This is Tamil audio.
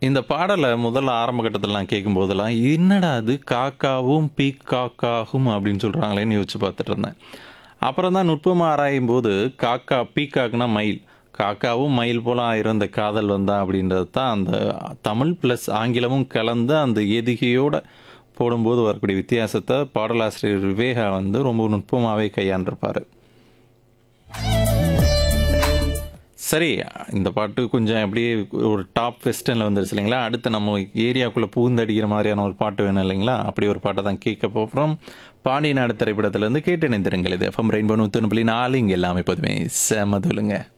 இந்த பாடலை முதல்ல ஆரம்ப கட்டத்தில் நான் கேட்கும்போதெல்லாம் என்னடா அது காக்காவும் பீக்காக்காகும் அப்படின்னு சொல்கிறாங்களேன்னு யோசிச்சு பார்த்துட்டு இருந்தேன் அப்புறம் தான் நுட்பமாக ஆராயும் போது காக்கா பீக்காக்னா மயில் காக்காவும் மயில் போல ஆயிரம் இந்த காதல் வந்தா அப்படின்றது தான் அந்த தமிழ் ப்ளஸ் ஆங்கிலமும் கலந்து அந்த எதிகையோட போடும்போது வரக்கூடிய வித்தியாசத்தை பாடலாசிரியர் விவேகா வந்து ரொம்ப நுட்பமாகவே கையாண்டிருப்பார் சரி இந்த பாட்டு கொஞ்சம் அப்படியே ஒரு டாப் வெஸ்டர்னில் வந்துருச்சு இல்லைங்களா அடுத்து நம்ம ஏரியாக்குள்ளே பூந்தடிக்கிற மாதிரியான ஒரு பாட்டு வேணும் இல்லைங்களா அப்படி ஒரு பாட்டை தான் கேட்க போகிறோம் பாண்டிய நாடு திரைப்படத்திலேருந்து கேட்டு இணைந்திருங்கள் இது எஃப்எம் ரெயின்போ நூற்றி புள்ளி நாலு இங்கே எல்லாமே எப்போதுமே செமதுலுங்க